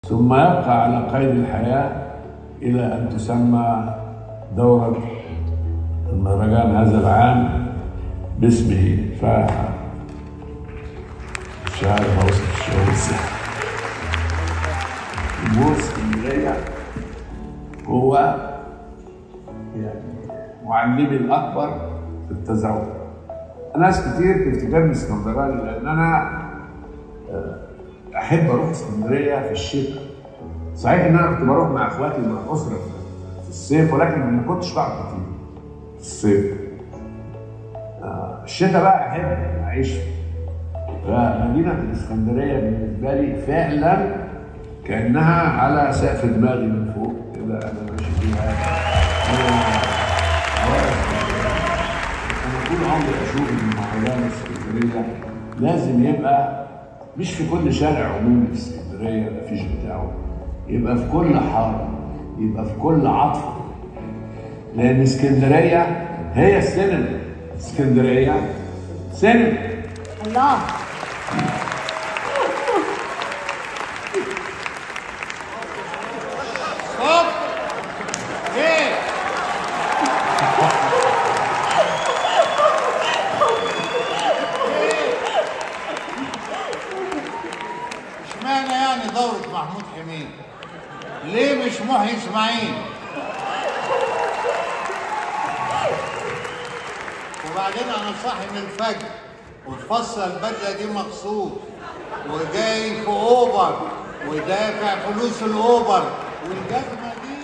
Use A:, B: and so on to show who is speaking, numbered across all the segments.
A: ثم يبقى على قيد الحياة إلى أن تسمى دورة المهرجان هذا العام باسمه ف مش عارف اوصف الشعور ازاي جمهور اسكندريه هو يعني معلمي الاكبر في التزوج ناس كتير تفتكرني اسكندراني لان انا آه، احب اروح اسكندريه في الشتاء صحيح ان انا كنت بروح مع اخواتي مع الاسره في الصيف ولكن ما كنتش بقعد كتير في الصيف آه، الشتاء بقى احب اعيش فيه فمدينة الإسكندرية بالنسبة لي فعلا كأنها على سقف دماغي من فوق كده أنا ماشي فيها أنا عارف أنا طول عمري أشوف إن مهرجان اسكندرية لازم يبقى مش في كل شارع عمومي في اسكندرية الأفيش بتاعه يبقى في كل حارة يبقى في كل عطفة لأن اسكندرية هي السينما اسكندرية سينما
B: الله
C: صوت ايه اشمعنى يعني دورة محمود حميد ليه مش محيي اسماعيل وبعدين انا صاحي من الفجر وتفصل البدله دي مخصوص وجاي في اوبر ودافع فلوس الاوبر والجزمه دي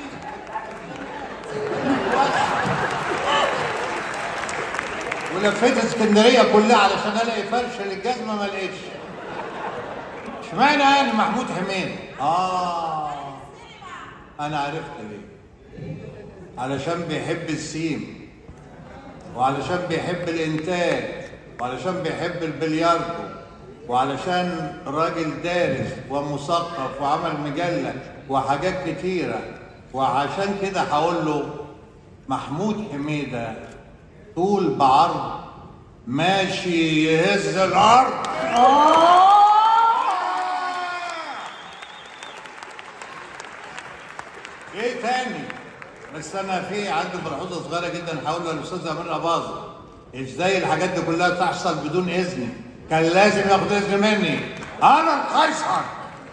C: ولفيت اسكندريه كلها علشان الاقي فرشه للجزمه ما لقيتش اشمعنى يعني محمود حميد اه انا عرفت ليه علشان بيحب السيم وعلشان بيحب الانتاج وعلشان بيحب البلياردو وعلشان راجل دارس ومثقف وعمل مجلة وحاجات كتيرة وعشان كده هقول له محمود حميدة طول بعرض ماشي يهز الأرض ايه تاني بس انا في عندي ملحوظه صغيره جدا هقول للاستاذ امير اباظه ازاي الحاجات دي كلها تحصل بدون اذني كان لازم ياخد اذن مني انا القيصر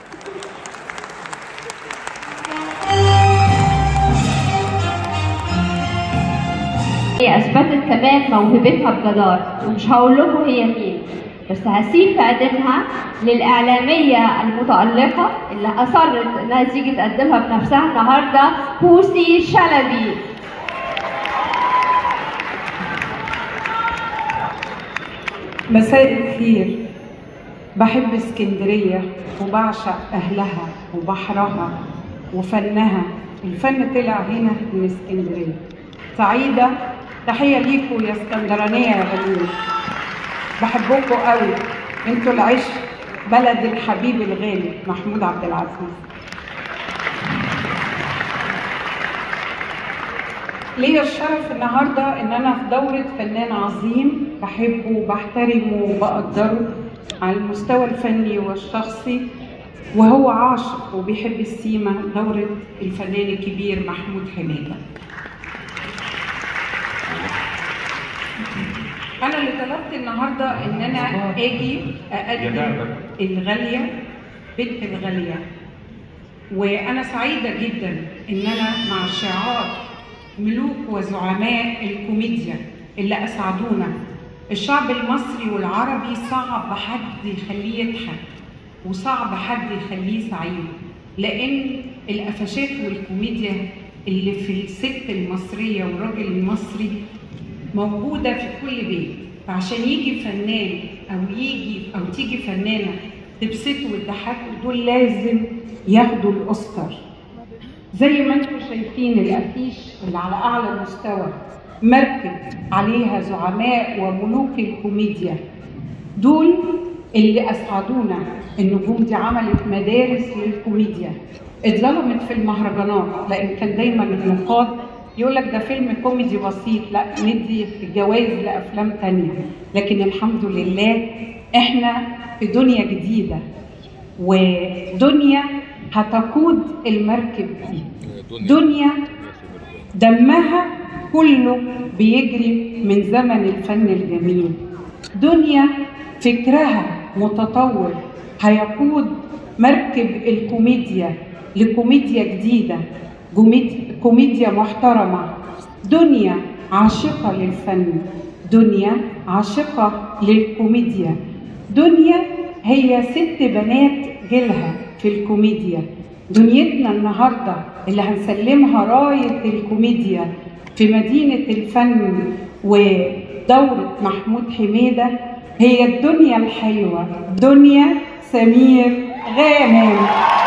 B: هي اثبتت كمان موهبتها بجدارة ومش هقول لكم هي مين بس هسيب تقديمها للاعلاميه المتالقه اللي اصرت انها تيجي تقدمها بنفسها النهارده بوسي شلبي
D: مساء الخير بحب اسكندرية وبعشق أهلها وبحرها وفنها الفن طلع هنا من اسكندرية سعيدة تحية ليكوا يا اسكندرانية يا غاليين بحبكوا قوي انتوا العشق بلد الحبيب الغالي محمود عبد العزيز ليا الشرف النهارده ان انا في دوره فنان عظيم بحبه وبحترمه وبقدره على المستوى الفني والشخصي وهو عاشق وبيحب السيما دوره الفنان الكبير محمود حميده. انا اللي طلبت النهارده ان انا اجي اقدم الغاليه بنت الغاليه وانا سعيده جدا ان انا مع شعار ملوك وزعماء الكوميديا اللي اسعدونا الشعب المصري والعربي صعب حد يخليه يضحك وصعب حد يخليه سعيد لان القفشات والكوميديا اللي في الست المصريه والراجل المصري موجوده في كل بيت فعشان يجي فنان او يجي او تيجي فنانه تبسطه وتضحكه دول لازم ياخدوا الاوسكار زي ما انتم شايفين الافيش اللي على اعلى مستوى مركب عليها زعماء وملوك الكوميديا دول اللي اسعدونا النجوم دي عملت مدارس للكوميديا اتظلمت في المهرجانات لان كان دايما النقاد يقول لك ده فيلم كوميدي بسيط لا ندي الجوائز لافلام تانية لكن الحمد لله احنا في دنيا جديده ودنيا هتقود المركب دي دنيا دمها كله بيجري من زمن الفن الجميل دنيا فكرها متطور هيقود مركب الكوميديا لكوميديا جديدة جوميد- كوميديا محترمة دنيا عاشقة للفن دنيا عاشقة للكوميديا دنيا هي ست بنات جيلها في الكوميديا دنيتنا النهارده اللي هنسلمها راية الكوميديا في مدينة الفن ودورة محمود حميدة هي الدنيا الحلوة دنيا سمير غانم